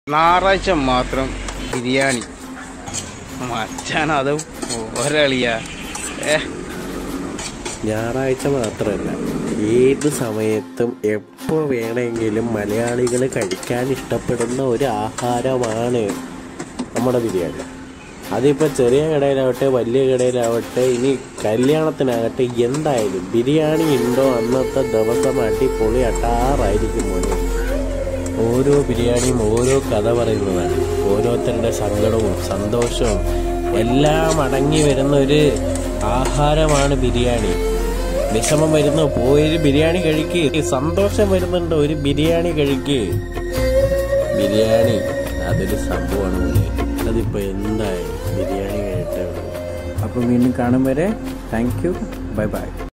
ഞായറാഴ്ച മാത്രം ബിരിയാണി മച്ചാൻ അത് ഒരളിയാ ഏ ഞായറാഴ്ച മാത്രമല്ല ഏത് സമയത്തും എപ്പോൾ വേണമെങ്കിലും മലയാളികൾ കഴിക്കാൻ ഇഷ്ടപ്പെടുന്ന ഒരു ആഹാരമാണ് നമ്മുടെ ബിരിയാണി അതിപ്പോൾ ചെറിയ കടയിലാവട്ടെ വലിയ കടയിലാവട്ടെ ഇനി കല്യാണത്തിനാകട്ടെ എന്തായാലും ബിരിയാണി ഉണ്ടോ അന്നത്തെ ദിവസം അടിപൊളി അട്ടാറായിരിക്കും മോനെ ഓരോ ബിരിയാണിയും ഓരോ കഥ പറയുന്നതാണ് ഓരോരുത്തരുടെ സങ്കടവും സന്തോഷവും എല്ലാം അടങ്ങി വരുന്ന ഒരു ആഹാരമാണ് ബിരിയാണി വിഷമം വരുന്നു പോയൊരു ബിരിയാണി കഴിക്ക് സന്തോഷം വരുന്നുണ്ട് ഒരു ബിരിയാണി കഴിക്ക് ബിരിയാണി അതൊരു സംഭവമാണ് മോനെ അതിപ്പോ എന്തായാലും ബിരിയാണി കഴിട്ടേ ഉള്ളൂ അപ്പോൾ വീണ്ടും കാണും വരെ താങ്ക് യു ബൈ ബൈ